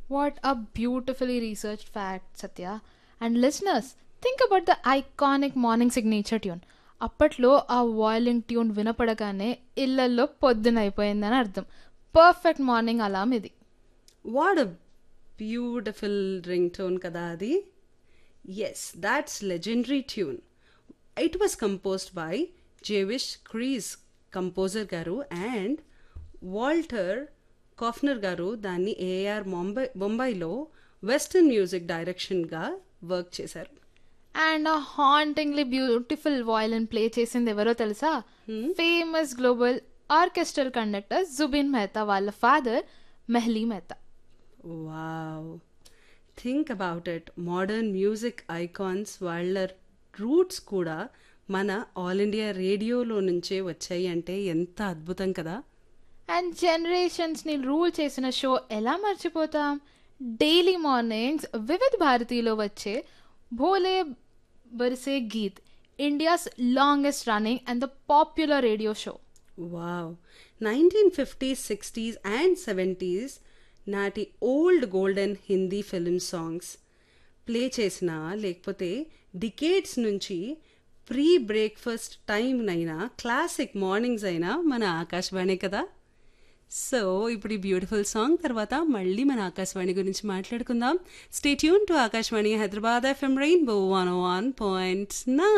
What a beautifully researched fact, Satya. And listeners, think about the iconic morning signature tune. అప్పట్లో ఆ వాయిలింగ్ tune వినపడగానే ఇళ్లల్లో పొద్దునైపోయిందని అర్థం perfect morning alarm ఇది what a beautiful ring tone కదా అది yes that's legendary tune it was composed by Jewish క్రీజ్ composer గారు and Walter Kaufmann గారు దాన్ని ఏఆర్ ముంబై బొంబాయిలో వెస్టర్న్ మ్యూజిక్ డైరెక్షన్గా వర్క్ చేశారు అండ్ ఆ హాంటింగ్లీ బ్యూటిఫుల్ వాయిలిన్ ప్లే చేసింది ఎవరో తెలుసా famous global orchestral conductor Zubin Mehta వాళ్ళ father Mehli Mehta wow think about it modern music icons వాళ్ళ రూట్స్ కూడా మన ఆల్ ఇండియా రేడియోలో నుంచే వచ్చాయి అంటే ఎంత అద్భుతం కదా అండ్ జనరేషన్స్ని రూల్ చేసిన షో ఎలా మర్చిపోతాం డైలీ మార్నింగ్స్ వివిధ్ భారతిలో వచ్చే భోలే బర్సే Geet India's longest running and the popular radio show wow nineteen fifties sixties and seventies నాటి old golden Hindi film songs play చేసిన లేకపోతే డికేట్స్ నుంచి ప్రీ బ్రేక్ఫాస్ట్ టైంనైనా క్లాసిక్ మార్నింగ్స్ అయినా మన ఆకాశవాణి కదా సో ఇప్పుడు ఈ బ్యూటిఫుల్ సాంగ్ తర్వాత మళ్ళీ మన ఆకాశవాణి గురించి మాట్లాడుకుందాం stay tune to Akashvani Hyderabad FM rainbow one one point nine